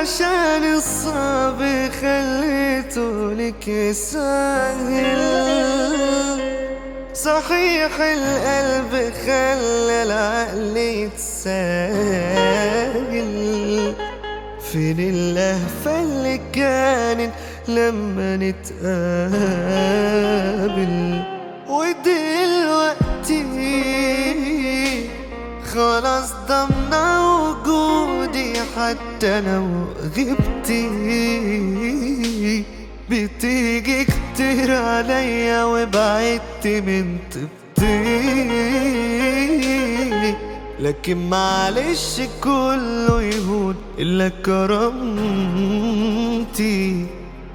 عشان الصعب خليته لك سهل صحيح القلب خلى العقل يتساهل فين اللهفة اللي كانت لما نتقابل ودلوقتي خلاص ضمنا وجودي حتى لو غبتي بتيجي كتير عليا وبعدت من طيبتي لكن معلش كله يهون إلا كرامتي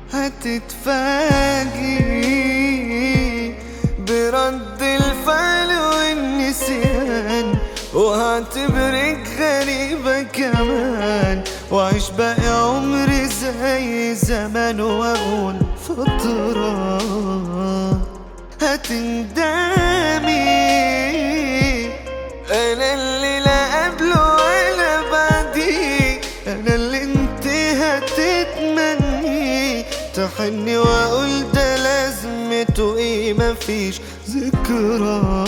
هتتفاجئ برد الفعل والنسيان وهعتبرك غريبة كمان وعيش باقي عمري زي زمان وأقول فترة هتندمي أنا اللي لا قبله ولا بعديه أنا اللي انت هتتمني تحني وأقول ده لازمته إيه مفيش ذكرى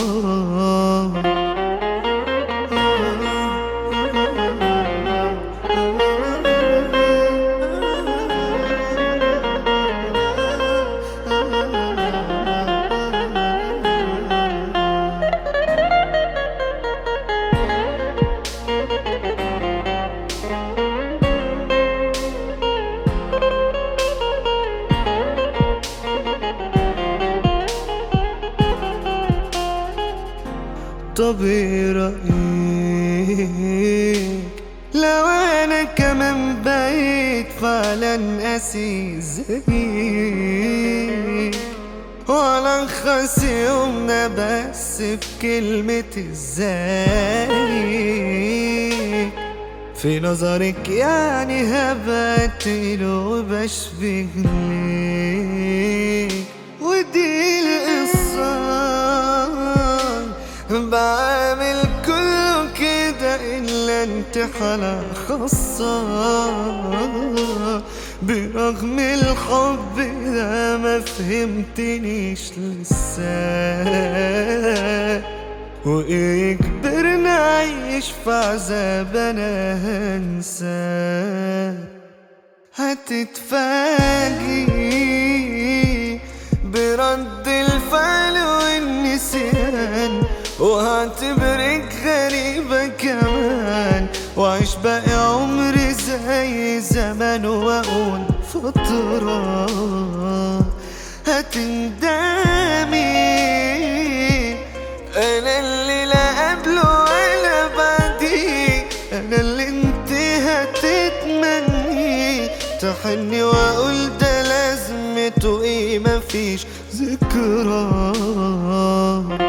طب ايه رأيك لو انا كمان بقيت فعلا قاسي زيك والخص يومنا بس بكلمة ازاي في نظرك يعني هبتل وبشبه ليك ودي القصة بعمل كله كده إلا انت حالة خاصة برغم الحب ده ما فهمتنيش لسه وإيه كبرنا عايش في عذاب أنا هنساه هتتفاجئ برد الفعل والنسيان وهعتبرك غريبة كمان وعيش باقي عمري زي زمان وأقول فترة هتندمي أنا اللي لا قبله ولا بعديه أنا اللي انت هتتمني تحني وأقول ده لازمته إيه مفيش ذكرى